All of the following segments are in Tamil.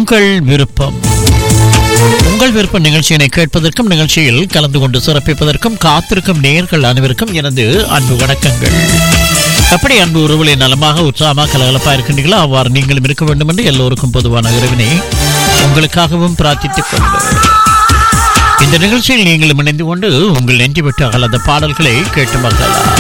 உங்கள் விருப்பம் உங்கள் விருப்ப நிகழ்ச்சியினை கேட்பதற்கும் நிகழ்ச்சியில் கலந்து கொண்டு சிறப்பிப்பதற்கும் காத்திருக்கும் நேர்கள் அனைவருக்கும் எனது அன்பு வணக்கங்கள் எப்படி அன்பு உறவுகளை நலமாக உற்சாகமாக கலகலப்பா இருக்கின்றீர்களோ அவ்வாறு நீங்களும் இருக்க வேண்டும் என்று எல்லோருக்கும் பொதுவான இறைவனை உங்களுக்காகவும் பிரார்த்தித்துக் கொண்டு இந்த நிகழ்ச்சியில் நீங்களும் இணைந்து கொண்டு உங்கள் நெஞ்சு விட்டு அகலாத பாடல்களை கேட்டு மகிழலாம்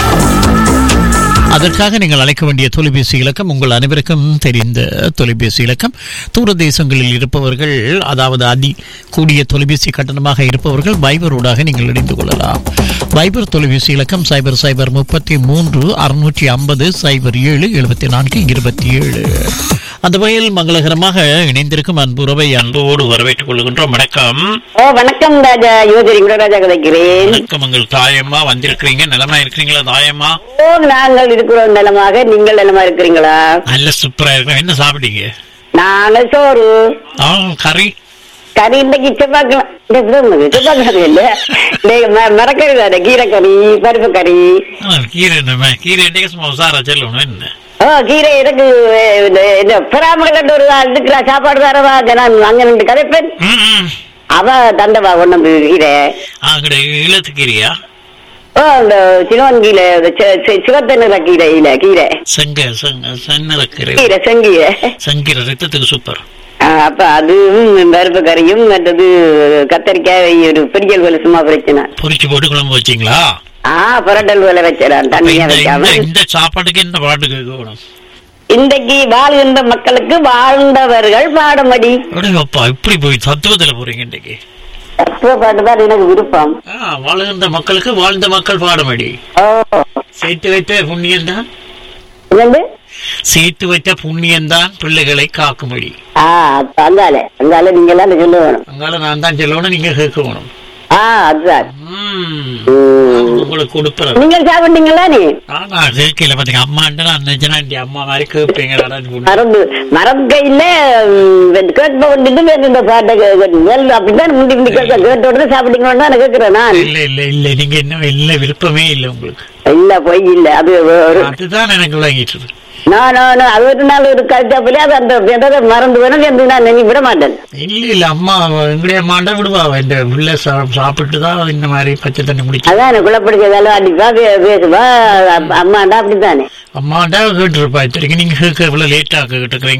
அதற்காக நீங்கள் அழைக்க வேண்டிய தொலைபேசி இலக்கம் உங்கள் அனைவருக்கும் தெரிந்த தொலைபேசி இலக்கம் தூர தேசங்களில் இருப்பவர்கள் அதாவது அதி கூடிய தொலைபேசி கட்டணமாக இருப்பவர்கள் வைபரோடாக நீங்கள் இணைந்து கொள்ளலாம் வைபர் தொலைபேசி இலக்கம் சைபர் சைபர் முப்பத்தி மூன்று அறுநூற்றி ஐம்பது சைபர் ஏழு எழுபத்தி நான்கு இருபத்தி ஏழு அந்த வகையில் மங்களகரமாக இணைந்திருக்கும் அன்புறவை அன்போடு வரவேற்றுக் கொள்கின்றோம் வணக்கம் ஓ வணக்கம் ராஜா யோசரி ராஜா கதைக்கிறேன் வணக்கம் உங்கள் தாயம்மா வந்திருக்கிறீங்க நலமா இருக்கிறீங்களா தாயம்மா ஓ நாங்கள் இருக்கிறோம் நலமாக நீங்கள் நலமா இருக்கிறீங்களா நல்ல சூப்பரா இருக்கிறேன் என்ன சாப்பிட்டீங்க நாங்கள் சோறு ஆ கறி கறி இன்னைக்கு செவ்வாய்க்கிழமை செவ்வாய்க்கிழமை இல்ல இன்னைக்கு ம- மரக்கறி தானே கீரைக்கறி பருப்பு கறி ஆ, கீரை என்ன கீரை என்னைக்கு சும்மா உசாரா சொல்லணும் என்ன ஓ கீரை எனக்கு அஹ், இந்த இந்த பிராமணன் ஒரு ஆள் இருக்கிறா சாப்பாடு தரவா நான் அங்க நின்று கதைப்பேன் ம், ம். அவ தந்தவா கொண்டு வந்து கீரை ஆ அங்கட இழுத்து கீரையா ஓ இந்த சிவன் கீரை இந்த சி- சி- சிவத்த நிற கீரை இல்ல கீரை செங்க செங்க சென்னல கீரை கீரை செங்கீரை சங்கீரை ரத்தத்துக்கு சூப்பர் ஆ, அப்ப அதுவும் பருப்பு கறியும் மற்றது கத்தரிக்காய் ஒரு பெரியல் வேலை சும்மா பிரச்சனை பொரிச்சு போட்டு குழம்பு வச்சீங்களா ஆ புரட்டல் வேலை வச்சிடலாம் அப்ப தண்ணியா இந்த வைக்காம இந்த- இந்த சாப்பாட்டுக்கு என்ன பாட்டு கேட்கணும் இன்றைக்கு வாழ்கின்ற மக்களுக்கு வாழ்ந்தவர்கள் பாடமடி அப்பா இப்படி போய் தத்துவத்துல போறீங்க இன்னைக்கு தத்துவ பாட்டு தான் எனக்கு விருப்பம் ஆ, வாழ்கின்ற மக்களுக்கு வாழ்ந்த மக்கள் பாடமடி ஓ சேர்த்து வைத்த புண்ணியம்தான் என்னது சேர்த்து வைத்த புண்ணியம்தான் பிள்ளைகளை காக்கும்படி ஆ அப்ப அங்கால அங்கால நீங்க எல்லாம் சொல்ல வேணும் அங்கால நான் தான் சொல்லணும் நீங்க கேட்கணும் ஆ அதுதான் ம். ம். உங்களுக்கு கொடுப்பறது நீங்கள் சாப்பிட்டீங்களா நீ ஆனா கேட்கல பாத்தீங்க அம்மாண்ட நான் நினைச்சேன் இந்த அம்மா மாதிரி கேட்பீங்களான்னு மறந்து மறக்கையில கேட்ப வந்துட்டு வேற இந்த பாட்டை கேட்கணும் வேற அப்படிதான் முந்தி முந்தி கேட்க கேட்ட உடனே சாப்பிட்டீங்களா நான் கேட்கிறேன் நான் இல்ல இல்ல இல்ல நீங்க என்ன இல்ல விருப்பமே இல்ல உங்களுக்கு இல்ல பொய் இல்ல அது ஒரு அதுதான் எனக்கு விளங்கிட்டு இருக்கு. நான் நான் அது ஒரு நாள் ஒரு கழுத்தா போய் அது அந்த எதை மறந்து வேணும் என்று நான் நினை விட மாட்டேன் இல்ல இல்ல அம்மா எங்களுடைய அம்மாண்ட விடுவா இந்த பிள்ளை சா- சாப்பிட்டு தான் இந்த மாதிரி பச்சை தண்ணி குடிச்சு அதான் எனக்கு குழப்படிச்சதாலும் அடிப்பா பே- பேசுவா அம்மாண்டா அப்படித்தானே அம்மாண்டா கேட்டுருப்பா இத்தனைக்கு நீங்க கேட்க இவ்வளவு லேட்டா கேட்டுக்கிறீங்க